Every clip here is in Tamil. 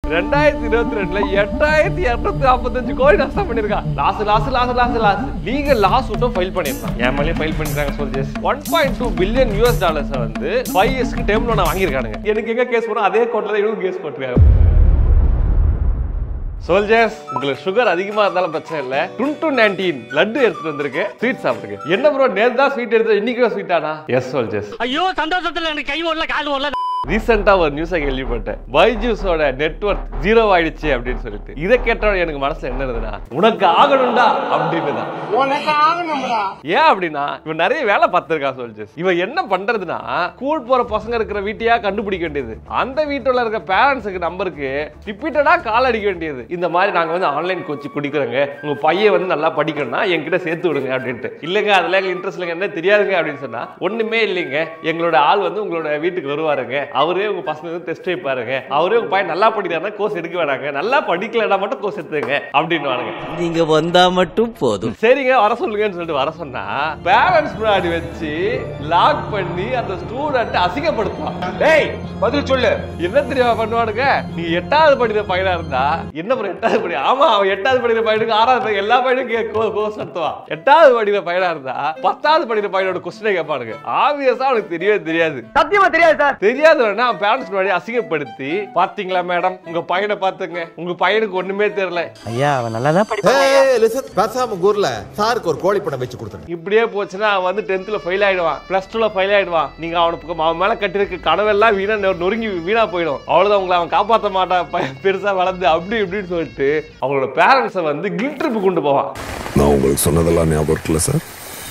ரெண்டாயிரத்தி இருபத்தி ரெண்டுல எட்டாயிரத்தி இருநூத்தி நாற்பத்தஞ்சு கோடி நஷ்டம் பண்ணிருக்கான் loss loss loss loss loss legal loss விட்டும் ஃபைல் பண்ணிருக்கான் என் மேலே ஃபைல் பண்ணிருக்காங்க soldiers one point two billion US dollars வந்து ஃபைவ் இயர்ஸ்க்கு டேர்ம் லோன் வாங்கியிருக்கானுங்க எனக்கு எங்க கேஸ் போறோம் அதே கோர்ட்ல தான் இவங்க கேஸ் போட்டிருக்காங்க சோல்ஜர்ஸ் உங்களுக்கு சுகர் அதிகமா இருந்தாலும் பிரச்சனை இல்ல டுன்டு நைன்டீன் லட்டு எடுத்துட்டு வந்திருக்கு ஸ்வீட் சாப்பிடுங்க என்ன ப்ரோ நேத்து தான் ஸ்வீட் எடுத்து இன்னைக்கு ஸ்வீட்டானா எஸ் சோல்ஜர்ஸ் ஐயோ சந்தோஷத்துல எனக்கு கை ஓடல கால் ஓடல ரீசெண்டா ஒரு நியூஸை கேள்விப்பட்டேன் பைஜூஸோட நெட்வொர்க் ஜீரோ ஆயிடுச்சு அப்படின்னு சொல்லிட்டு இதை கேட்டோட எனக்கு மனசுல என்ன இருந்ததுன்னா உனக்கு ஆகணும்டா அப்படின்னு தான் ஏன் அப்படின்னா இவன் நிறைய வேலை பார்த்திருக்கான் சொல்லிச்சு இவன் என்ன பண்றதுன்னா ஸ்கூல் போற பசங்க இருக்கிற வீட்டையா கண்டுபிடிக்க வேண்டியது அந்த வீட்டுல இருக்க பேரண்ட்ஸுக்கு நம்பருக்கு ரிப்பீட்டடா கால் அடிக்க வேண்டியது இந்த மாதிரி நாங்க வந்து ஆன்லைன் கோச்சிங் குடிக்கிறோங்க உங்க பையன் வந்து நல்லா படிக்கணும்னா என்கிட்ட சேர்த்து விடுங்க அப்படின்ட்டு இல்லைங்க அதுல எங்களுக்கு இன்ட்ரெஸ்ட் இல்லைங்க என்ன தெரியாதுங்க அப்படின்னு சொன்னா ஒண்ணுமே இல்லைங்க எங்களோட ஆள் வந்து உங்களோட வீட்டுக்கு வருவாருங்க அவரே உங்க பசங்க டெஸ்ட் வைப்பாருங்க அவரே உங்க பையன் நல்லா படிக்கிறாருன்னா கோர்ஸ் எடுக்க வேணாங்க நல்லா படிக்கலன்னா மட்டும் கோர்ஸ் எடுத்துங்க அப்படின்னு நீங்க வந்தா மட்டும் போதும் சரிங்க வர சொல்லுங்கன்னு சொல்லிட்டு வர சொன்னா பேரண்ட்ஸ் முன்னாடி வச்சு லாக் பண்ணி அந்த ஸ்டூடெண்ட் அசிங்கப்படுத்துவான் டேய் பதில் சொல்லு என்ன தெரியுமா பண்ணுவானுங்க நீ எட்டாவது படிக்கிற பையனா இருந்தா என்ன பண்ண எட்டாவது படி ஆமா அவன் எட்டாவது படிக்கிற பையனுக்கு ஆறாவது பையன் எல்லா பையனுக்கும் கோர்ஸ் நடத்துவான் எட்டாவது படிக்கிற பையனா இருந்தா பத்தாவது படிக்கிற பையனோட கொஸ்டினை கேட்பானுங்க ஆப்வியஸா அவனுக்கு தெரியவே தெரியாது சத்தியமா தெரியாது சார் தெரியாதவனா அவன் பேரண்ட்ஸ் முன்னாடி அசிங்கப்படுத்தி பாத்தீங்களா மேடம் உங்க பையனை பாத்துங்க உங்க பையனுக்கு ஒண்ணுமே தெரியல ஐயா அவன் நல்லா தான் ஏய் லிசன் பேசாம உங்க ஊர்ல சாருக்கு ஒரு கோழி படம் வச்சு கொடுத்துருங்க இப்படியே போச்சுன்னா அவன் வந்து டென்த்ல ஃபெயில் ஆயிடுவான் பிளஸ் டூல ஃபெயில் ஆயிடுவான் நீங்க அவனுக்கு அவன் மேல கட்டிருக்க கனவெல்லாம் வீணா நொ- நொறுங்கி வீணா போயிடும் அவ்வளவுதான் உங்களை அவன் காப்பாத்த மாட்டான் ப- பெருசா வளர்ந்து அப்படி இப்படின்னு சொல்லிட்டு அவங்களோட பேரண்ட்ஸை வந்து கில் ட்ரிப் கொண்டு போவான் நான் உங்களுக்கு சொன்னதெல்லாம் ஞாபகம் இருக்குல்ல சார்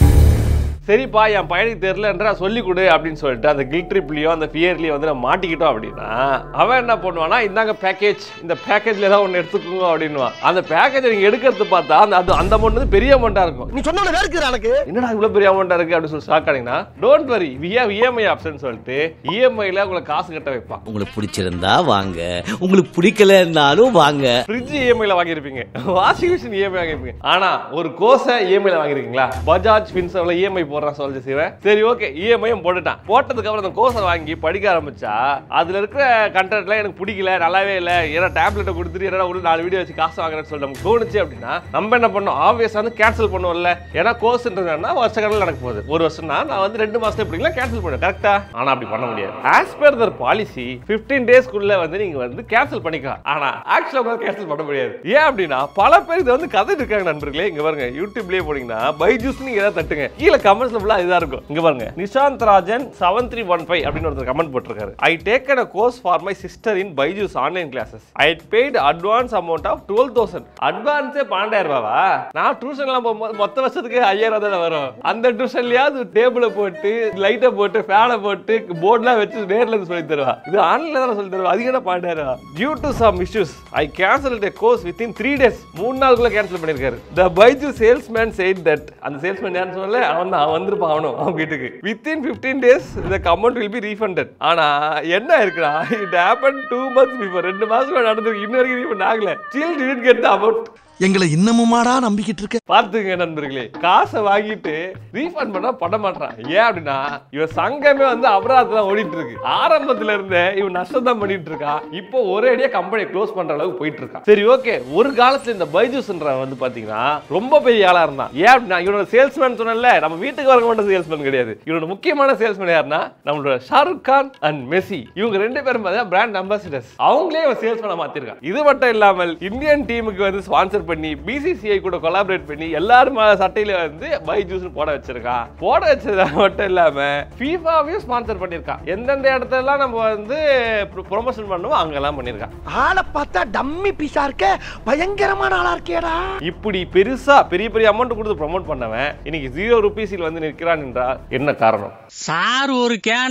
சரிப்பா என் பையனுக்கு தெரியலன்றா சொல்லி கொடு அப்படின்னு சொல்லிட்டு அந்த கில் ட்ரிப்லயோ அந்த ஃபியர்லயோ வந்து நம்ம மாட்டிக்கிட்டோம் அப்படின்னா அவன் என்ன பண்ணுவானா இந்தாங்க பேக்கேஜ் இந்த பேக்கேஜ்ல ஏதாவது ஒன்று எடுத்துக்கோங்க அப்படின்னுவான் அந்த பேக்கேஜ் நீங்க எடுக்கிறது பார்த்தா அந்த அது அந்த அமௌண்ட் வந்து பெரிய அமௌண்ட்டா இருக்கும் நீ சொன்ன வேறுக்குது எனக்கு என்னடா இவ்வளவு பெரிய அமௌண்டா இருக்கு அப்படின்னு சொல்லி ஷாக் ஆனீங்கன்னா don't worry we have EMI option சொல்லிட்டு இஎம்ஐல உங்களுக்கு காசு கட்ட வைப்பான் உங்களுக்கு பிடிச்சிருந்தா வாங்க உங்களுக்கு பிடிக்கலன்னாலும் வாங்க ஃப்ரிட்ஜ் இஎம்ஐல வாங்கியிருப்பீங்க வாஷிங் மிஷின் இஎம்ஐ வாங்கியிருப்பீங்க ஆனா ஒரு கோஸை இஎம்ஐல வாங்கியிருக்கீங்களா பஜாஜ் ஃபின்சர்ல இஎம்ஐ போடுறான் சொல்லிச்சு சிவன் சரி ஓகே இஎம்ஐயும் போட்டுட்டான் போட்டதுக்கு அப்புறம் அந்த கோஸை வாங்கி படிக்க ஆரம்பிச்சா அதுல இருக்கிற கண்டென்ட்லாம் எனக்கு பிடிக்கல நல்லாவே இல்லை ஏன்னா டேப்லெட்டை கொடுத்துட்டு என்னடா உள்ள நாலு வீடியோ வச்சு காசு வாங்குறேன்னு சொல்லி நமக்கு தோணுச்சு அப்படின்னா நம்ம என்ன பண்ணோம் ஆப்வியஸா வந்து கேன்சல் பண்ணுவோம்ல ஏன்னா கோர்ஸ்ன்றதுனா வருஷ கணக்கில் நடக்க போகுது ஒரு வருஷம்னா நான் வந்து ரெண்டு மாசத்துல எப்படிங்களா கேன்சல் பண்ணுவேன் கரெக்டா ஆனா அப்படி பண்ண முடியாது ஆஸ் பர் தர் பாலிசி 15 டேஸ்க்குள்ள வந்து நீங்க வந்து கேன்சல் பண்ணிக்கலாம் ஆனா ஆக்சுவலா உங்களால கேன்சல் பண்ண முடியாது ஏன் அப்படின்னா பல பேர் இது வந்து கதை இருக்காங்க நண்பர்களே இங்க பாருங்க யூடியூப்லயே போனீங்கன்னா பைஜூஸ் நீங்க ஏதாவது தட்டுங்க கீழே கமெண்ட்ஸ்ல ஃபுல்லா இதா இருக்கும் இங்க பாருங்க Nishanth Rajan seven three one five அப்படின்னு ஒருத்தர் கமெண்ட் போட்டிருக்காரு I taken a course for my sister in Byju's online classes I paid advance amount of twelve thousand அட்வான்ஸே பன்னெண்டாயிரம் ரூபாவா நான் டியூஷன்லாம் போகும்போது மொத்த வருஷத்துக்கு ஐயாயிரம் தானே வரும் அந்த டியூஷன்லயாவது டேபிளை போட்டு லைட்டை போட்டு ஃபேனை போட்டு போர்ட்லாம் வச்சு நேர்ல இருந்து சொல்லி தருவா இது ஆன்லைன்ல தானே சொல்லி தருவா அதிக பன்னெண்டாயிரம் due to some issues I cancel a course with in three days மூணு நாளுக்குள்ள கேன்சல் பண்ணிருக்காரு the Byju salesman said that அந்த சேல்ஸ்மேன் யாருன்னு சொல்லல அவன் தான் அவன் வந்திருப்பான் அவனும் அவன் வீட்டுக்கு within fifteen days the amount will be refunded ஆனா என்ன இருக்குடா it happen two months before ரெண்டு மாசம் நடந்திருக்கு இன்ன வரைக்கும் ரீஃபண்ட் ஆகல still didn't get the amount எங்களை இன்னமுமாடா நம்பிக்கிட்டு இருக்க பார்த்துங்க நண்பர்களே காசை வாங்கிட்டு ரீஃபண்ட் பண்ண பண்ண மாட்டான் ஏன் அப்படின்னா இவன் சங்கமே வந்து அபராதத்துல ஓடிட்டு இருக்கு ஆரம்பத்துல இருந்தே இவன் நஷ்டம் தான் பண்ணிட்டு இருக்கான் இப்போ ஒரே அடியா கம்பெனி க்ளோஸ் பண்ற அளவுக்கு போயிட்டு இருக்கான் சரி ஓகே ஒரு காலத்துல இந்த பைஜூஸ்ன்ற வந்து பாத்தீங்கன்னா ரொம்ப பெரிய ஆளா இருந்தான் ஏன் அப்படின்னா இவனோட சேல்ஸ்மேன் சொன்னல நம்ம வீட்டுக்கு வர மாட்ட சேல்ஸ்மேன் கிடையாது இவனோட முக்கியமான சேல்ஸ்மேன் யாருன்னா நம்மளோட ஷாருக் கான் அண்ட் மெஸ்ஸி இவங்க ரெண்டு பேரும் பார்த்தா பிராண்ட் அம்பாசிடர்ஸ் அவங்களே இவன் சேல்ஸ்மேனை மாத்திருக்கான் இது மட்டும் இல்லாமல் இந்தியன் டீமுக்கு வந்து ஸ்பான்சர் பண்ணி பிசிசிஐ கூட கொலாபரேட் பண்ணி எல்லாரும் சட்டையில வந்து பை ஜூஸ் போட வச்சிருக்கான் போட வச்சது மட்டும் இல்லாம ஃபீஃபாவையும் ஸ்பான்சர் பண்ணிருக்கான் எந்தெந்த இடத்தெல்லாம் நம்ம வந்து ப்ரொமோஷன் பண்ணுவோம் அங்கெல்லாம் பண்ணிருக்கான் ஆளை பார்த்தா டம்மி பீஸா இருக்க பயங்கரமான ஆளா இருக்கேடா இப்படி பெருசா பெரிய பெரிய அமௌண்ட் கொடுத்து ப்ரோமோட் பண்ணவன் இன்னைக்கு ஜீரோ ருபீஸில் வந்து நிற்கிறான் என்றால் என்ன காரணம் சார் ஒரு கேன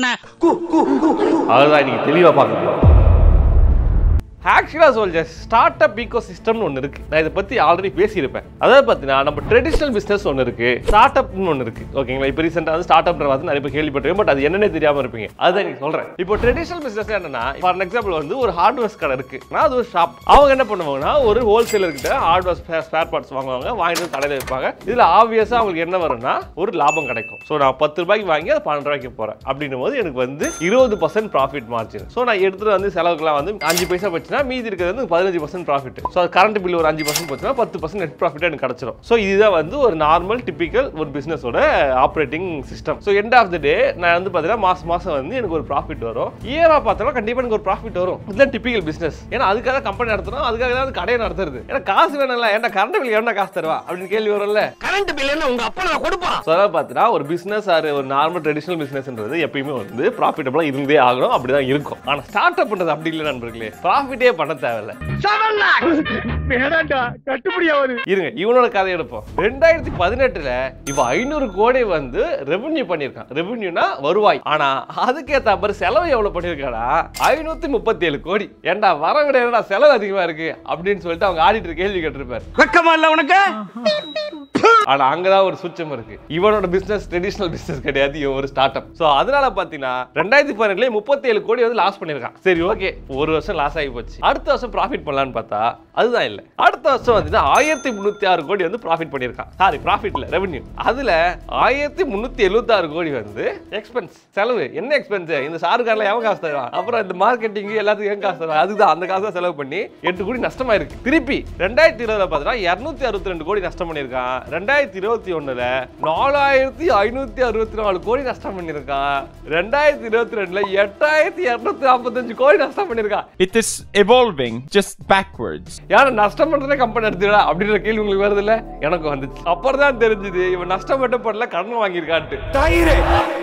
அதுதான் இன்னைக்கு தெளிவா பார்க்கணும் ஆக்சுவலாக சொல்ல ஸ்டார்ட் அப் ஈகோ சிஸ்டம்னு ஒன்று இருக்கு நான் இதை பற்றி ஆல்ரெடி பேசியிருப்பேன் அதாவது பார்த்தீங்கன்னா நம்ம ட்ரெடிஷனல் பிஸ்னஸ் ஒன்று இருக்கு ஸ்டார்ட் அப்னு ஒன்று இருக்கு ஓகேங்களா இப்போ ரீசெண்டாக வந்து ஸ்டார்ட் அப் வந்து நிறைய பேர் கேள்விப்பட்டிருக்கேன் பட் அது என்னன்னே தெரியாமல் இருப்பீங்க அதுதான் நீங்க சொல்கிறேன் இப்போ ட்ரெடிஷனல் பிஸ்னஸ் என்னன்னா ஃபார் எக்ஸாம்பிள் வந்து ஒரு ஹார்ட்வேர்ஸ் கடை இருக்கு நான் அது ஒரு ஷாப் அவங்க என்ன பண்ணுவாங்கன்னா ஒரு ஹோல்சேலர் கிட்ட ஹார்ட்வேர் ஸ்பேர் பார்ட்ஸ் வாங்குவாங்க வாங்கிட்டு வந்து கடையில் வைப்பாங்க இதில் ஆப்வியஸாக அவங்களுக்கு என்ன வரும்னா ஒரு லாபம் கிடைக்கும் ஸோ நான் பத்து ரூபாய்க்கு வாங்கி அதை பன்னெண்டு ரூபாய்க்கு போகிறேன் அப்படின்னும் போது எனக்கு வந்து இருபது பர்சன்ட் ப்ராஃபிட் மார்ஜின் ஸோ நான் எடுத்துகிட்டு வந்து செலவுக்குலாம் வந்து அஞ்சு பைசா போச்சுன்னா போச்சுன்னா மீதி இருக்கிறது வந்து பதினஞ்சு percent profit so current bill ஒரு அஞ்சு பர்சன்ட் போச்சுன்னா பத்து பர்சன்ட் நெட் ப்ராஃபிட் எனக்கு கிடச்சிரும் ஸோ இதுதான் வந்து ஒரு நார்மல் டிபிக்கல் ஒரு பிஸ்னஸோட operating system so end of the day நான் வந்து பார்த்தீங்கன்னா மாசம் மாசம் வந்து எனக்கு ஒரு ப்ராஃபிட் வரும் இயராக பார்த்தோம்னா கண்டிப்பாக எனக்கு ஒரு ப்ராஃபிட் வரும் இதுதான் டிபிக்கல் பிஸ்னஸ் ஏன்னா அதுக்காக கம்பெனி நடத்துறோம் அதுக்காக தான் அது கடையை நடத்துறது ஏன்னா காசு வேணும்ல ஏன்னா கரண்ட் பில் என்ன காசு தருவா அப்படின்னு கேள்வி வரும்ல கரண்ட் பில் என்ன உங்க அப்பா நான் கொடுப்பான் ஸோ அதாவது பார்த்தீங்கன்னா ஒரு பிஸ்னஸ் ஆர் ஒரு நார்மல் ட்ரெடிஷனல் பிஸ்னஸ்ன்றது எப்பயுமே வந்து ப்ராஃபிட்டபுளாக இருந்தே ஆகணும் அப்படி தான் இருக்கும் ஆனால் ஸ்டார்ட் அப் பண்ணுறது அப்படி இல்லை நண்பர்களே ப்ராஃபிட்டே பண்ண தேவையில்ல வேணாண்டா கட்டுப்படியா வரும் இருங்க இவனோட கதை எடுப்போம் ரெண்டாயிரத்தி பதினெட்டுல இவன் ஐநூறு கோடி வந்து ரெவென்யூ பண்ணியிருக்கான் ரெவென்யூனா வருவாய் ஆனா அதுக்கேத்த மாதிரி செலவு எவ்வளவு பண்ணியிருக்கானா ஐநூத்தி முப்பத்தி ஏழு கோடி ஏன்டா வர விட என்னடா செலவு அதிகமா இருக்கு அப்படின்னு சொல்லிட்டு அவங்க ஆடிட்டர் கேள்வி கேட்டிருப்பாரு வெக்கமா இல்ல உனக்கு ஆனா அங்கதான் ஒரு சுச்சம் இருக்கு இவனோட பிசினஸ் ட்ரெடிஷனல் பிசினஸ் கிடையாது இவன் ஒரு ஸ்டார்ட் அப் சோ அதனால பாத்தீங்கன்னா ரெண்டாயிரத்தி பதினெட்டுல முப்பத்தி ஏழு கோடி வந்து லாஸ் பண்ணிருக்கான் சரி ஓகே ஒரு வருஷம் லாஸ் ஆகி போச்சு அடுத்த வருஷம் ப்ராஃபிட் பண்ணலாம்னு பார்த்தா அதுதான் இல்ல அடுத்த வருஷம் வந்து ஆயிரத்தி முன்னூத்தி ஆறு கோடி வந்து ப்ராஃபிட் பண்ணிருக்கான் சாரி ப்ராஃபிட்ல ரெவென்யூ அதுல ஆயிரத்தி முன்னூத்தி எழுபத்தி ஆறு கோடி வந்து எக்ஸ்பென்ஸ் செலவு என்ன எக்ஸ்பென்ஸ் இந்த சாருக்காரில் எவன் காசு தருவான் அப்புறம் இந்த மார்க்கெட்டிங் எல்லாத்துக்கும் ஏன் காசு தருவான் அதுதான் அந்த காசை செலவு பண்ணி எட்டு கோடி நஷ்டமா இருக்கு திருப்பி ரெண்டாயிரத்தி இருபதுல பார்த்தீங்கன்னா இருநூத்தி அறுபத்தி ரெண்டு கோடி நஷ்டம் பண்ணியிருக்கான் ரெண்டாயிரத்தி இருபத்தி ஒண்ணுல நாலாயிரத்தி ஐநூத்தி அறுபத்தி நாலு கோடி நஷ்டம் பண்ணியிருக்கான் ரெண்டாயிரத்தி இருபத்தி ரெண்டுல எட்டாயிரத்தி இருநூத்தி நாற்பத்தஞ்சு கோடி நஷ்டம் பண்ணியிருக்கான் It is evolving just backwards. யாரும் நஷ்டம் பண்றதே கம்பெனி எடுத்துடா அப்படின்ற கேள்வி உங்களுக்கு வருது இல்ல எனக்கு வந்துச்சு அப்புறம் தான் தெரிஞ்சது இவன் நஷ்டம் மட்டும் பண்ணல கடன் வாங்கியிருக்கான்ட்டு தாயிரே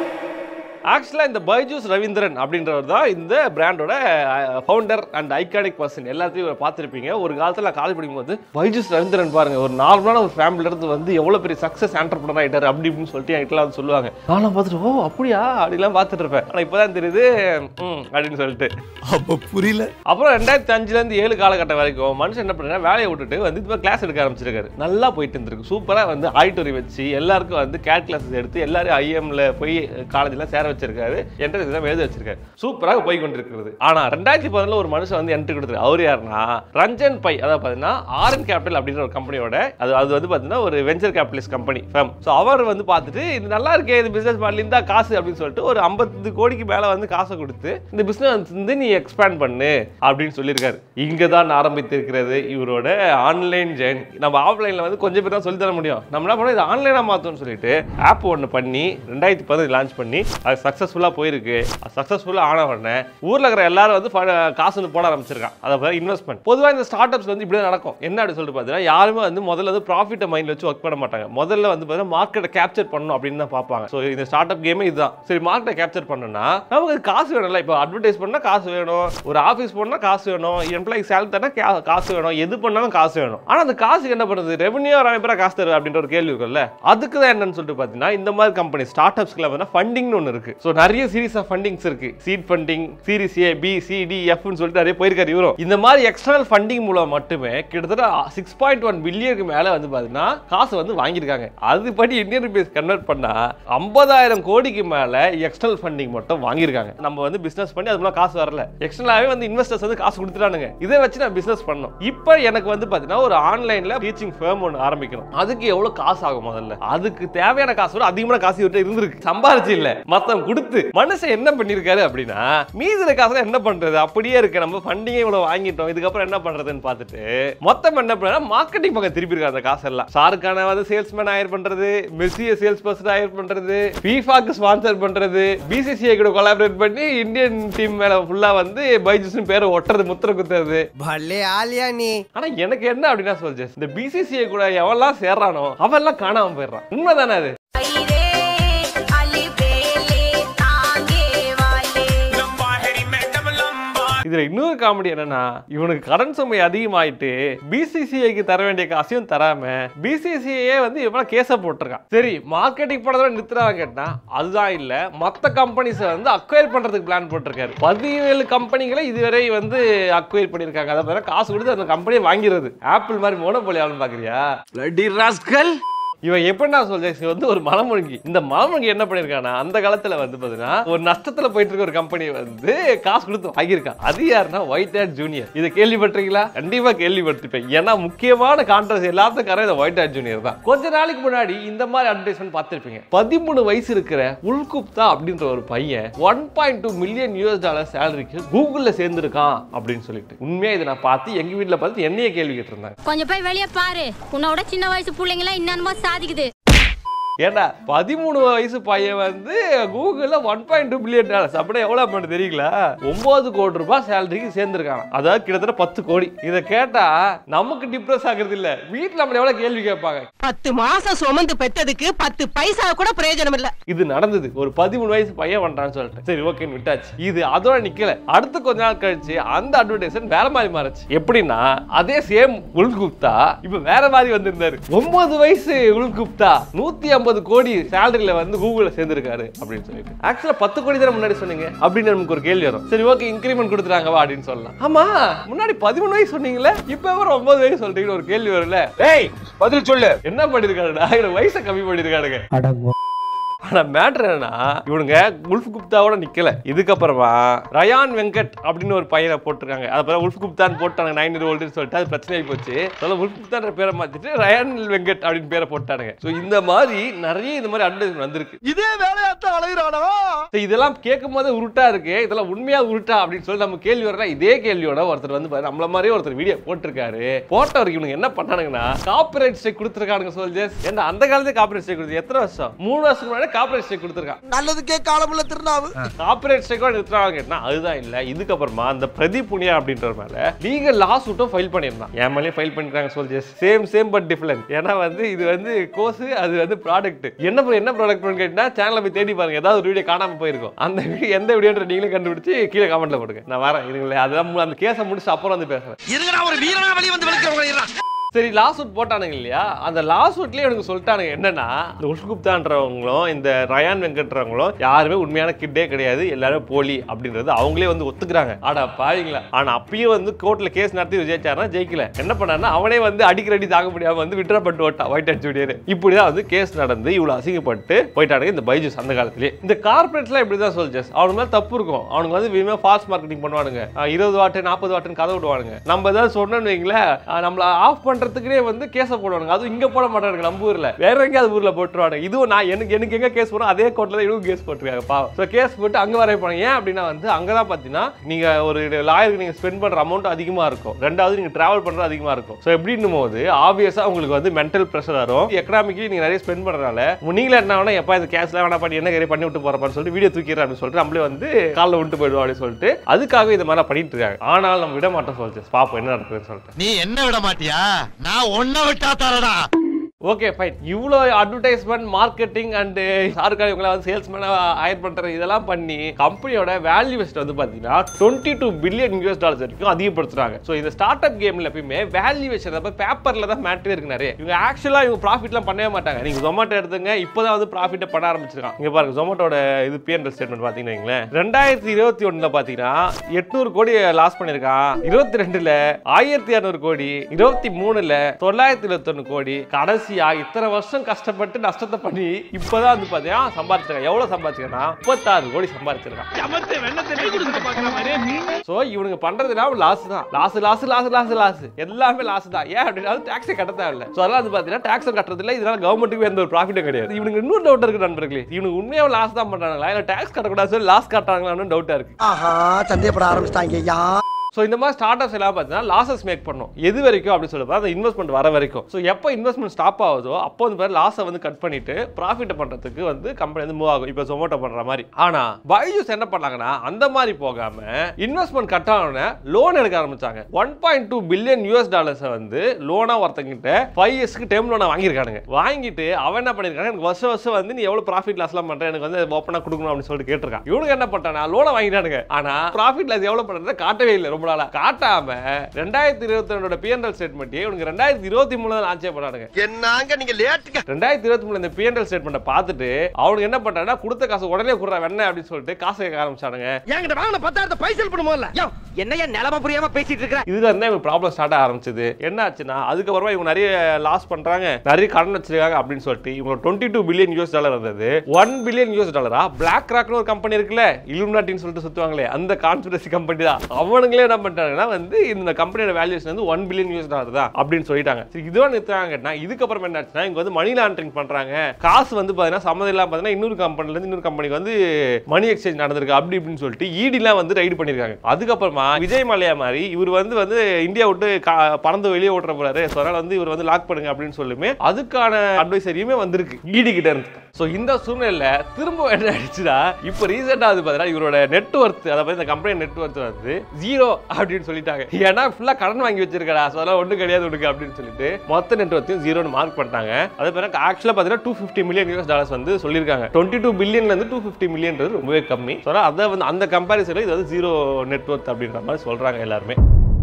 ஆக்சுவலாக இந்த பைஜூஸ் ரவீந்திரன் அப்படின்றவர் தான் இந்த பிராண்டோட ஃபவுண்டர் அண்ட் ஐகானிக் பர்சன் எல்லாத்தையும் இவரை பார்த்துருப்பீங்க ஒரு காலத்தில் காலேஜ் படிக்கும்போது பைஜூஸ் ரவீந்திரன் பாருங்க ஒரு நார்மலான ஒரு ஃபேமிலில இருந்து வந்து எவ்வளோ பெரிய சக்ஸஸ் ஆண்டர்பனர் ஆகிட்டார் அப்படி இப்படின்னு சொல்லிட்டு என்கிட்டலாம் வந்து சொல்லுவாங்க நானும் பார்த்துட்டு ஓ அப்படியா அப்படிலாம் பார்த்துட்டு இருப்பேன் ஆனால் இப்போ தான் தெரியுது ம் அப்படின்னு சொல்லிட்டு அப்ப புரியல அப்புறம் ரெண்டாயிரத்தி அஞ்சுலேருந்து ஏழு காலகட்டம் வரைக்கும் மனுஷன் என்ன பண்ணுறா வேலையை விட்டுட்டு வந்து இப்போ கிளாஸ் எடுக்க ஆரம்பிச்சிருக்காரு நல்லா போயிட்டு இருந்திருக்கு சூப்பராக வந்து ஆடிட்டோரி வச்சு எல்லாருக்கும் வந்து கேட் கிளாஸஸ் எடுத்து எல்லாரும் ஐஎம்ல போய் காலேஜில் சேர வச்சிருக்காரு என்ட்ரன்ஸ் எக்ஸாம் எழுத வச்சிருக்காரு சூப்பராக போய் கொண்டிருக்கிறது ஆனால் ரெண்டாயிரத்தி பதினொன்றில் ஒரு மனுஷன் வந்து என்ட்ரி கொடுத்துரு அவர் யாருன்னா ரஞ்சன் பை அதாவது பார்த்தீங்கன்னா ஆர்என் கேபிட்டல் அப்படின்ற ஒரு கம்பெனியோட அது அது வந்து பார்த்தீங்கன்னா ஒரு venture capitalist company firm so அவர் வந்து பார்த்துட்டு இது நல்லா இருக்கே இது பிசினஸ் மாடல் இருந்தா காசு அப்படின்னு சொல்லிட்டு ஒரு ஐம்பது கோடிக்கு மேலே வந்து காசை கொடுத்து இந்த பிசினஸ் வந்து நீ எக்ஸ்பேண்ட் பண்ணு அப்படின்னு சொல்லியிருக்காரு இங்கே தான் ஆரம்பித்திருக்கிறது இவரோட ஆன்லைன் ஜெயின் நம்ம ஆஃப்லைனில் வந்து கொஞ்சம் பேர் தான் சொல்லி தர முடியும் நம்ம என்ன பண்ணோம் இது ஆன்லைனாக மாற்றோம்னு சொல்லிட்டு ஆப் ஒன்று பண்ணி ரெண்டாயிரத்தி பதினஞ்சு லான்ச் பண்ணி அது சக்ஸஸ்ஃபுல்லாக போயிருக்கு அது சக்ஸஸ்ஃபுல்லாக ஆன உடனே ஊரில் இருக்கிற எல்லாரும் வந்து ப- காசு வந்து போட ஆரம்பிச்சிருக்கான் அதை இன்வெஸ்ட்மெண்ட் பொதுவாக இந்த ஸ்டார்ட் அப்ஸ் வந்து இப்படி தான் நடக்கும் என்ன அப்படி சொல்லிட்டு பார்த்தீங்கன்னா யாருமே வந்து முதல்ல வந்து ப்ராஃபிட்டை மைண்டில் வச்சு ஒர்க் பண்ண மாட்டாங்க முதல்ல வந்து பார்த்தீங்கன்னா மார்க்கெட்டை கேப்சர் பண்ணணும் அப்படின்னு தான் பார்ப்பாங்க ஸோ இந்த ஸ்டார்ட் அப் கேமே இதுதான் சரி மார்க்கெட்டை கேப்சர் பண்ணணும்னா நமக்கு காசு வேணும்ல இப்போ அட்வர்டைஸ் பண்ணால் காசு வேணும் ஒரு ஆஃபீஸ் போனால் காசு வேணும் எம்ப்ளாய்க்கு சேலரி தரனா கா- காசு வேணும் எது பண்ணாலும் காசு வேணும் ஆனால் அந்த காசுக்கு என்ன பண்ணுறது ரெவன்யூ ஒரு பேரா காசு தருது அப்படின்ற ஒரு கேள்வி இருக்குல்ல அதுக்கு தான் என்னன்னு சொல்லிட்டு பார்த்தீங்கன்னா இந்த மாதிரி கம்பெனி ஸ்டார்ட் அப்ஸ்க்குலாம் வந்து ஃபண்டிங்னு ஒன்று இருக்கு ஸோ நிறைய சீரிஸ் ஆஃப் ஃபண்டிங்ஸ் இருக்கு seed funding series A B C D எஃப்னு சொல்லிட்டு நிறைய போயிருக்காரு இவரும் இந்த மாதிரி எக்ஸ்டர்னல் ஃபண்டிங் மூலம் மட்டுமே கிட்டத்தட்ட சிக்ஸ் பாயிண்ட் ஒன் பில்லியனுக்கு மேலே வந்து பார்த்தீங்கன்னா காசு வந்து வாங்கியிருக்காங்க அதுபடி இந்தியன் ருபீஸ் கன்வெர்ட் பண்ணா ஐம்பதாயிரம் கோடிக்கு மேலே எக்ஸ்டர்னல் ஃபண்டிங் மட்டும் வாங்கியிருக்காங்க நம்ம வந்து பிசினஸ் பண்ணி அது மூலம் காசு வரல எக்ஸ்டர்னலாகவே வந்து இன்வெஸ்டர்ஸ் வந்து காசு கொடுத்துட்டானுங்க இதை வச்சு நான் பிசினஸ் பண்ணோம் இப்போ எனக்கு வந்து பார்த்தீங்கன்னா ஒரு ஆன்லைனில் டீச்சிங் ஃபேம் ஒன்று ஆரம்பிக்கணும் அதுக்கு எவ்வளோ காசு ஆகும் முதல்ல அதுக்கு தேவையான காசு விட அதிகமான காசு இவர்கிட்ட இருந்திருக்கு சம்பாரிச்சு இல்ல மத்தவங்க கொடுத்து மனுஷன் என்ன பண்ணிருக்காரு அப்படின்னா மீதி காசு என்ன பண்றது அப்படியே இருக்கு நம்ம ஃபண்டிங்கே இவ்வளவு வாங்கிட்டோம் இதுக்கப்புறம் என்ன பண்றதுன்னு பார்த்துட்டு மொத்தம் என்ன பண்ணா மார்க்கெட்டிங் பக்கம் திருப்பி இருக்காரு அந்த காசெல்லாம் ஷாருக்கான வந்து சேல்ஸ்மேன் ஹையர் பண்றது மெஸ்ஸிய சேல்ஸ் பர்சன் ஹையர் பண்றது ஃபீஃபாக்கு ஸ்பான்சர் பண்றது பிசிசிஐ கூட கொலாபரேட் பண்ணி இந்தியன் டீம் மேல ஃபுல்லா வந்து பைஜூஸ்னு பேரை ஒட்டுறது முத்திர குத்துறது பல்லே ஆலியா நீ ஆனா எனக்கு என்ன அப்படின்னா சொல்லுச்சு இந்த பிசிசிஐ கூட எவெல்லாம் சேர்றானோ அவெல்லாம் காணாம போயிடுறான் உண்மைதானே அது ஐரே அலிபேலே தாங்கே வாலே இதுல இன்னொரு காமெடி என்னன்னா இவனுக்கு கடன் சுமை அதிகமாயிட்டு பிசிசிஐக்கு தர வேண்டிய காசையும் தராம பிசிசிஐயே வந்து இவன் கேஸ போட்டிருக்கான் சரி மார்க்கெட்டிங் பண்ணதை நிறுத்துறாங்க கேட்டா அதுதான் இல்ல மத்த கம்பெனிஸை வந்து அக்வயர் பண்றதுக்கு பிளான் போட்டிருக்காரு பதினேழு கம்பெனிகளை இதுவரை வந்து அக்வயர் பண்ணிருக்காங்க அதை பிறகு காசு கொடுத்து அந்த கம்பெனியை வாங்கிறது ஆப்பிள் மாதிரி மோனோபோலி ஆளும் பாக்குறியா பிளடி ராஸ்கல் இவன் எப்படின்னா சொல்றேன் வந்து ஒரு மலமுழுங்கி இந்த மலமுழுங்கி என்ன பண்ணிருக்கானா அந்த காலத்துல வந்து பாத்தீங்கன்னா ஒரு நஷ்டத்துல போயிட்டு இருக்க ஒரு கம்பெனி வந்து காசு கொடுத்து வாங்கியிருக்கான் அது யாருன்னா ஒயிட் ஹேட் ஜூனியர் இதை கேள்விப்பட்டிருக்கீங்களா கண்டிப்பா கேள்விப்பட்டிருப்பேன் ஏன்னா முக்கியமான கான்ட்ரஸ் எல்லாத்துக்கும் காரணம் இந்த ஒயிட் ஹேட் ஜூனியர் தான் கொஞ்ச நாளைக்கு முன்னாடி இந்த மாதிரி அட்வர்டைஸ்மெண்ட் பார்த்திருப்பீங்க பதிமூணு வயசு இருக்கிற உல்குப்தா அப்படின்ற ஒரு பையன் one point two million US dollar சேலரிக்கு கூகுள்ல சேர்ந்திருக்கான் அப்படின்னு சொல்லிட்டு உண்மையா இதை நான் பார்த்து எங்க வீட்ல பார்த்து என்னைய கேள்வி கேட்டிருந்தாங்க கொஞ்சம் போய் வெளியே பாரு உன்னோட சின்ன வயசு பிள்ளைங்களாம் என்னென்னமோ சாதிக்குது ஏண்டா பதிமூணு வயசு பையன் வந்து கூகுள்ல one point two billion dollars அப்படியே எவ்வளவு அமௌண்ட் தெரியுங்களா ஒன்பது கோடி ரூபாய் சேலரிக்கு சேர்ந்திருக்காங்க அதாவது கிட்டத்தட்ட பத்து கோடி இதை கேட்டா நமக்கு டிப்ரெஸ் ஆகுறது இல்ல வீட்டுல நம்மள எவ்வளவு கேள்வி கேட்பாங்க பத்து மாசம் சுமந்து பெத்ததுக்கு பத்து பைசா கூட பிரயோஜனம் இல்ல இது நடந்தது ஒரு பதிமூணு வயசு பையன் பண்றான்னு சொல்லிட்டு சரி ஓகேன்னு விட்டாச்சு இது அதோட நிக்கல அடுத்து கொஞ்ச நாள் கழிச்சு அந்த அட்வர்டைஸ்மெண்ட் வேற மாதிரி மாறுச்சு எப்படின்னா அதே சேம் உல்குப்தா இப்ப வேற மாதிரி வந்திருந்தாரு ஒன்பது வயசு உல்குப்தா நூத்தி ஐம்பது கோடி சேலரியில வந்து கூகுள்ல சேர்ந்திருக்காரு அப்படின்னு சொல்லிட்டு ஆக்சுவலா பத்து கோடி தானே முன்னாடி சொன்னீங்க அப்படின்னு நமக்கு ஒரு கேள்வி வரும் சரி ஓகே இன்கிரிமெண்ட் கொடுத்துறாங்க வா அப்படின்னு சொல்லலாம் ஆமா முன்னாடி பதிமூணு வயசு சொன்னீங்களே இப்ப எவரும் ஒன்பது வயசு சொல்றீங்கன்னு ஒரு கேள்வி வரும்ல ஏய் பதில் சொல்லு என்ன பண்ணிருக்காருடா இவனுக்கு வயசை கம்மி பண்ணிருக்கானுங்க ஆனா மேட்ரு என்னன்னா இவனுங்க உல்ஃப் குப்தாவோட நிக்கல இதுக்கப்புறமா ரயான் வெங்கட் அப்படின்னு ஒரு பையனை போட்டிருக்காங்க அப்புறம் உல்ஃப் குப்தான் போட்டாங்க நைன் இயர் ஓல்டுன்னு சொல்லிட்டு அது பிரச்சனை ஆகி போச்சு சொல்ல உல்ஃப் குப்தான்ற பேரை மாத்திட்டு ரயான் வெங்கட் அப்படின்னு பேரை போட்டானுங்க ஸோ இந்த மாதிரி நிறைய இந்த மாதிரி அட்வர்டைஸ்மெண்ட் வந்திருக்கு இதே வேலையாத்தான் அலைகிறானா So இதெல்லாம் கேட்கும் போது உருட்டா இருக்கு இதெல்லாம் உண்மையா உருட்டா அப்படின்னு சொல்லி நம்ம கேள்வி வரலாம் இதே கேள்வியோட ஒருத்தர் வந்து பாரு நம்மள மாதிரியே ஒருத்தர் வீடியோ போட்டிருக்காரு போட்டவருக்கு இவனுங்க என்ன பண்ணானுங்கன்னா காப்பிரைட் ஸ்ட்ரைக் கொடுத்துருக்கானுங்க சோல்ஜர்ஸ் ஏன்னா அந்த காலத்துல காப்பிரைட் ஸ்ட்ரைக் கொடுத்து எத்தனை வருஷம் மூணு வருஷத்துக்கு முன்னாடி காப்பிரைட் ஸ்ட்ரைக் கொடுத்துருக்கான் நல்லதுக்கே காலமுள்ள திருநாவு காப்பிரைட் ஸ்ட்ரைக்கோட நிறுத்துறாங்கன்னா அதுதான் இல்ல இதுக்கப்புறமா அந்த பிரதீப் புனியா அப்படின்ற மேல லீகல் லாஸ் சூட்டும் ஃபைல் பண்ணியிருந்தான் என் மேலேயே ஃபைல் பண்ணிருக்காங்க soldiers same same but different ஏன்னா வந்து இது வந்து கோர்ஸ் அது வந்து ப்ராடக்ட் என்ன bro, என்ன ப்ராடக்ட் கேட்டா சேனலை போய் தேடி பாருங்க ஏதாவது ஒரு வீடியோ காணாம போயிருக்கும் அந்த வீடியோ எந்த வீடியோன்ற நீங்களே கண்டுபிடிச்சு கீழே கமெண்ட்ல போடுங்க நான் வரேன் இருங்களே அதெல்லாம் மு- அந்த கேஸை முடிச்சு அப்புறம் வந்து பேசுறேன் இருங்கடா ஒரு வீரனா வெளிய வந்து விளக்கிறவங்க சரி லாசூட் போட்டானுங்க இல்லையா அந்த லாசூட்லயே எனக்கு சொல்லிட்டானுங்க என்னன்னா இந்த உஷ்குப்தான்றவங்களும் இந்த ரயான் வெங்கட்றவங்களும் யாருமே உண்மையான கிட்டே கிடையாது எல்லாரும் போலி அப்படின்றது அவங்களே வந்து ஒத்துக்கிறாங்க ஆடா பாவீங்களா ஆனா அப்பயும் வந்து கோர்ட்ல கேஸ் நடத்தி ஜெயிச்சாருன்னா ஜெயிக்கல என்ன பண்ணாருன்னா அவனே வந்து அடிக்கிற அடி தாங்க முடியாம வந்து விட்ரப்பட்டு ஓட்டா ஒயிட் அண்ட் ஜூனியர் இப்படிதான் வந்து கேஸ் நடந்து இவ்வளவு அசிங்கப்பட்டு போயிட்டானுங்க இந்த பைஜூஸ் அந்த காலத்திலேயே இந்த கார்பரேட்ஸ்லாம் இப்படி தான் சொல்ஜஸ் அவனுக்கு மேல தப்பு இருக்கும் அவனுக்கு வந்து விமே ஃபாஸ்ட் மார்க்கெட்டிங் பண்ணுவானுங்க அஹ் இருபது வாட்டு நாற்பது வாட்டுன்னு கதை விடுவானுங்க நம்ம ஏதாவது சொன்னோம்னு வைங்களேன் அஹ் நம்மள ஆஃப் பண்றதுக்குனே வந்து கேஸை போடுவானுங்க அதுவும் இங்க போட மாட்டானுங்க நம்ம ஊர்ல வேற எங்கேயாவது ஊர்ல போட்டுருவானுங்க இதுவும் நான் எனக்கு எனக்கு எங்க கேஸ் போறோம் அதே கோர்ட்ல தான் இவங்க கேஸ் போட்டுருக்காங்க பாவம் ஸோ கேஸ் போட்டு அங்க வரைய போனாங்க ஏன் அப்படின்னா வந்து அங்கதான் பாத்தீங்கன்னா நீங்க ஒரு லாயருக்கு நீங்க ஸ்பெண்ட் பண்ற அமௌண்ட் அதிகமா இருக்கும் ரெண்டாவது நீங்க டிராவல் பண்றது அதிகமா இருக்கும் ஸோ எப்படின்னும் போது ஆப்வியஸா உங்களுக்கு வந்து மென்டல் ப்ரெஷர் வரும் எக்கனாமிக்கலி நீங்க நிறைய ஸ்பெண்ட் பண்றதுனால நீங்களே என்ன வேணா எப்பா இந்த கேஸ்ல வேணா பண்ணி என்ன கறி பண்ணி விட்டு போறப்பான்னு சொல்லிட்டு வீடியோ தூக்கிறேன் அப்படின்னு சொல்லிட்டு நம்மளே வந்து காலில் விட்டு போயிடுவோம் அப்படின்னு சொல்லிட்டு அதுக்காக இது மாதிரி பண்ணிட்டு இருக்காங்க ஆனால் நம்ம விட மாட்டோம் சொல்லிச்சு பாப்போம் என்ன நடக்குதுன்னு சொல்லிட்டு நீ என்ன விட மாட்டியா நான் ஒன்ன விட்டா தரடா ஓகே ஃபைன் இவ்வளோ அட்வர்டைஸ்மெண்ட் மார்க்கெட்டிங் அண்ட் சாருக்கான இவங்களை வந்து சேல்ஸ்மேனாக ஹயர் பண்ணுறது இதெல்லாம் பண்ணி கம்பெனியோட வேல்யூவேஸ்ட் வந்து பார்த்தீங்கன்னா twenty two billion US dollars வரைக்கும் அதிகப்படுத்துறாங்க ஸோ இந்த ஸ்டார்ட் அப் கேமில் எப்பயுமே வேல்யூவேஷன் அப்போ பேப்பரில் தான் மேட்ரே இருக்கு நிறைய இவங்க ஆக்சுவலாக இவங்க ப்ராஃபிட்லாம் பண்ணவே மாட்டாங்க நீங்கள் ஜொமேட்டோ எடுத்துங்க இப்போ தான் வந்து ப்ராஃபிட்டை பண்ண ஆரம்பிச்சிருக்காங்க இங்கே பாருங்க ஜொமேட்டோட இது பிஎன்எல் ஸ்டேட்மெண்ட் பார்த்தீங்கன்னு வைங்களேன் ரெண்டாயிரத்தி இருபத்தி ஒன்றில் பார்த்தீங்கன்னா எட்நூறு கோடி லாஸ் பண்ணியிருக்கான் இருபத்தி ரெண்டுல ஆயிரத்தி இரநூறு கோடி இருபத்தி மூணுல தொள்ளாயிரத்தி இருபத்தொன்னு கோடி கடைசியா இத்தனை வருஷம் கஷ்டப்பட்டு நஷ்டத்தை பண்ணி இப்பதான் வந்து பாத்தீங்கன்னா சம்பாதிச்சிருக்கான் எவ்வளவு சம்பாதிச்சிருக்கான் முப்பத்தாறு கோடி சம்பாதிச்சிருக்கான் சோ இவனுங்க பண்றதுலாம் லாஸ் தான் loss loss loss loss loss எல்லாமே லாஸ் தான் ஏன் அப்படின்னா டாக்ஸே கட்ட தேவையில்ல சோ அதெல்லாம் வந்து பாத்தீங்கன்னா டாக்ஸ் கட்டுறது இல்ல இதனால கவர்மெண்ட்டுக்கு எந்த ஒரு ப்ராஃபிட்டும் கிடையாது இவனுக்கு இன்னொரு டவுட் இருக்கு நண்பர்களே இவனுக்கு உண்மையாக லாஸ் தான் பண்றாங்களா இல்ல டாக்ஸ் கட்டக்கூடாது சொல்லி லாஸ் கட்டுறாங்களான்னு டவுட்டா இருக்கு ஆஹா சந்தேகப்பட ஆரம்பிச்சிட்டாங்க ஐயா ஸோ இந்த மாதிரி ஸ்டார்ட் அப்ஸ் எல்லாம் பார்த்தீங்கன்னா லாசஸ் மேக் பண்ணும் எது வரைக்கும் அப்படின்னு சொல்லி அந்த இன்வெஸ்ட்மெண்ட் வர வரைக்கும் ஸோ எப்போ இன்வெஸ்ட்மெண்ட் ஸ்டாப் ஆகுதோ அப்போ வந்து பாரு லாஸை வந்து கட் பண்ணிட்டு ப்ராஃபிட் பண்ணுறதுக்கு வந்து கம்பெனி வந்து மூவ் ஆகும் இப்போ ஜொமேட்டோ பண்ணுற மாதிரி ஆனால் பைஜூஸ் என்ன பண்ணாங்கன்னா அந்த மாதிரி போகாம இன்வெஸ்ட்மெண்ட் கட் ஆனோடனே லோன் எடுக்க ஆரம்பிச்சாங்க one point two billion US டாலர்ஸை வந்து லோனாக ஒருத்தங்கிட்ட ஃபைவ் இயர்ஸ்க்கு டேம் லோனை வாங்கியிருக்கானுங்க வாங்கிட்டு அவன் என்ன பண்ணியிருக்காங்க எனக்கு வருஷம் வருஷம் வந்து நீ எவ்வளோ ப்ராஃபிட் லாஸ்லாம் பண்ணுற எனக்கு வந்து ஓப்பனாக கொடுக்கணும் அப்படின்னு சொல்லிட்டு கேட்டிருக்கான் இவனுக்கு என்ன பண்ணிட்டானா லோனை வாங்கிட்டானுங்க ஆனால் ப்ராஃபிட் லாஸ் எவ்வளோ பண்ணுறதை காட்டவே இல்லை ரொம்ப நம்மளால காட்டாம ரெண்டாயிரத்தி இருபத்தி ரெண்டோட பிஎன்எல் ஸ்டேட்மெண்ட் இவனுக்கு ரெண்டாயிரத்தி இருபத்தி மூணு லான்ச்சே பண்ணானுங்க என்னங்க நீங்க லேட்டுங்க ரெண்டாயிரத்தி இருபத்தி மூணு இந்த பிஎன்எல் ஸ்டேட்மெண்ட்டை பார்த்துட்டு அவனுக்கு என்ன பண்றாங்கன்னா கொடுத்த காசு உடனே கொடுறா வெண்ண அப்படின்னு சொல்லிட்டு காசை கேட்க ஆரம்பிச்சானுங்க என்கிட்ட வாங்கின பத்தாயிரத்தை பைசல் பண்ணுமோல யோ என்னையா நிலம புரியாம பேசிட்டு இருக்கிற இதுல இருந்தா இவங்க ப்ராப்ளம் ஸ்டார்ட் ஆரம்பிச்சது என்ன ஆச்சுன்னா அதுக்கப்புறமா இவங்க நிறைய லாஸ் பண்றாங்க நிறைய கடன் வச்சிருக்காங்க அப்படின்னு சொல்லிட்டு இவங்க twenty two billion US dollar இருந்தது ஒன் பில்லியன் யூஎஸ் டாலரா பிளாக் ராக்னு ஒரு கம்பெனி இருக்குல்ல இலுமினாட்டின்னு சொல்லிட்டு சுத்துவாங்களே அந்த கான்ஸ்பிரசி கம்பெனி தான் அவனுங்களே என்ன பண்ணிட்டாங்கன்னா வந்து இந்த கம்பெனியோட வேல்யூஷன் வந்து ஒன் பில்லியன் யூஎஸ் டாலர் தான் அப்படின்னு சொல்லிட்டாங்க சரி இதுவா நிறுத்தாங்கன்னா இதுக்கப்புறம் என்ன ஆச்சுன்னா இவங்க வந்து மணி லாண்டரிங் பண்றாங்க காசு வந்து பாத்தீங்கன்னா சம்மதம் இல்லாம பாத்தீங்கன்னா இன்னொரு கம்பெனில இருந்து இன்னொரு கம்பெனிக்கு வந்து மணி எக்ஸ்சேஞ்ச் நடந்திருக்கு அப்படி இப்படின்னு சொல்லிட்டு ஈடிலாம் வந்து ரைடு பண்ணிருக்காங்க அதுக்கப்புறமா விஜய் மலையா மாதிரி இவர் வந்து வந்து இந்தியா விட்டு கா- பறந்து வெளியே ஓட்டுற போறாரு ஸோ அதனால வந்து இவர் வந்து லாக் பண்ணுங்க அப்படின்னு சொல்லுமே அதுக்கான அட்வைசரியுமே வந்திருக்கு ஈடி கிட்ட இருந்து ஸோ இந்த சூழ்நிலையில திரும்ப என்ன ஆயிடுச்சுன்னா இப்போ ரீசெண்டாக வந்து பார்த்தீங்கன்னா இவரோட நெட் ஒர்த் அதை பத்தி இந்த கம்பெனி நெட் ஒர்த் வந்து ஜீரோ அப்படின்னு சொல்லிட்டாங்க ஏன்னா ஃபுல்லாக கடன் வாங்கி வச்சிருக்கடா ஸோ அதெல்லாம் ஒன்றும் கிடையாது உனக்கு அப்படின்னு சொல்லிட்டு மொத்த நெட் ஒர்த்தையும் ஜீரோன்னு மார்க் பண்ணிட்டாங்க அதே பிறகு ஆக்சுவலாக பார்த்தீங்கன்னா two fifty million US dollars வந்து சொல்லியிருக்காங்க டுவெண்ட்டி டூ பில்லியன்லேருந்து டூ ஃபிஃப்டி மில்லியன்றது ரொம்பவே கம்மி ஸோ அதை வந்து அந்த கம்பேரிசனில் இது வந்து ஜீரோ நெட் ஒர்த் அப்படின்ற மாதிரி சொல்கிறாங்க எல்லாருமே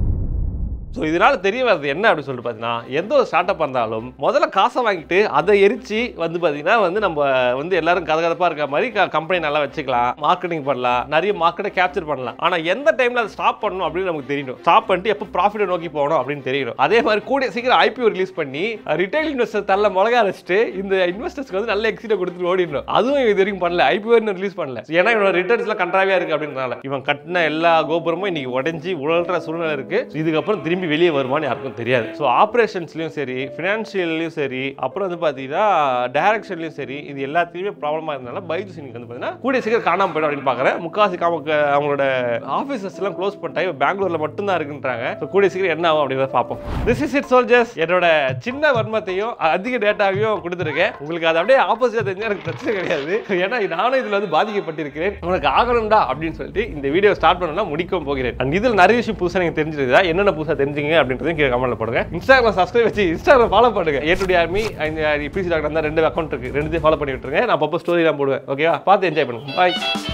ஸோ இதனால தெரிய வருது என்ன அப்படின்னு சொல்லிட்டு பார்த்தீங்கன்னா எந்த ஒரு ஸ்டார்ட் அப் இருந்தாலும் முதல்ல காசை வாங்கிட்டு அதை எரிச்சு வந்து பார்த்தீங்கன்னா வந்து நம்ம வந்து எல்லாரும் கதகதப்பாக இருக்க மாதிரி கம்பெனி நல்லா வச்சுக்கலாம் மார்க்கெட்டிங் பண்ணலாம் நிறைய மார்க்கெட்டை கேப்சர் பண்ணலாம் ஆனால் எந்த டைமில் அதை ஸ்டாப் பண்ணணும் அப்படின்னு நமக்கு தெரியணும் ஸ்டாப் பண்ணிட்டு எப்போ ப்ராஃபிட்டை நோக்கி போகணும் அப்படின்னு தெரியணும் அதே மாதிரி கூடிய சீக்கிரம் ஐபிஓ ரிலீஸ் பண்ணி ரிட்டைல் இன்வெஸ்டர் தள்ள மிளகா அரைச்சிட்டு இந்த இன்வெஸ்டர்ஸ்க்கு வந்து நல்ல எக்ஸிட்டை கொடுத்துட்டு ஓடிடணும் அதுவும் இது வரைக்கும் பண்ணல ஐபிஓ இன்னும் ரிலீஸ் பண்ணல ஏன்னா இவனோட ரிட்டர்ன்ஸ்லாம் கன்றாவியா இருக்கு அப்படின்றனால இவன் கட்டின எல்லா கோபுரமும் இன்னைக்கு உடஞ்சி உழல்ற சூழ்நிலை இருக்கு So இதுக்கப்புறம் திரும்பி வெளியே வருமான்னு யாருக்கும் தெரியாது ஸோ ஆப்ரேஷன்ஸ்லயும் சரி ஃபினான்ஷியல்லையும் சரி அப்புறம் வந்து பார்த்தீங்கன்னா டைரக்ஷன்லையும் சரி இது எல்லாத்தையுமே ப்ராப்ளமா இருந்தனால பைஜூஸ் இன்னைக்கு வந்து பார்த்தீங்கன்னா கூடிய சீக்கிரம் காணாம போயிடும் அப்படின்னு பார்க்குறேன் முக்காசி காமக்க அவங்களோட ஆஃபீஸஸ் எல்லாம் க்ளோஸ் பண்ணிட்டாங்க பெங்களூர்ல மட்டும்தான் இருக்குன்றாங்க ஸோ கூடிய சீக்கிரம் என்ன ஆகும் அப்படின்றத பார்ப்போம் திஸ் இஸ் இட் சோல்ஜர்ஸ் என்னோட சின்ன வர்மத்தையும் அதிக டேட்டாவையும் கொடுத்துருக்கேன் உங்களுக்கு அது அப்படியே ஆப்போசிட்டாக தெரிஞ்சா எனக்கு பிரச்சனை கிடையாது ஏன்னா நானும் இதில் வந்து பாதிக்கப்பட்டிருக்கிறேன் உனக்கு ஆகணும்டா அப்படின்னு சொல்லிட்டு இந்த வீடியோ ஸ்டார்ட் பண்ணணும்னா முடிக்கவும் போகிறேன் அண்ட் இதில் நிறைய விஷயம் புதுசாக நீங்கள் தெரிஞ்சிருந்தா என்னென்ன புதுசாக தெரிஞ்சுங்க அப்படின்றதையும் கீழே கமெண்ட்ல போடுங்க இன்ஸ்டாகிராம் சப்ஸ்கிரைப் வச்சு இன்ஸ்டாகிராம் ஃபாலோ பண்ணுங்க A to army PC doctor தான் ரெண்டு அக்கௌண்ட் இருக்கு ரெண்டுத்தையும் ஃபாலோ பண்ணி விட்டுருங்க நான் அப்பப்போ ஸ்டோரிலாம் போடுவேன் ஓகேவா பார்த்து என்ஜாய் பண்ணுங்க பாய்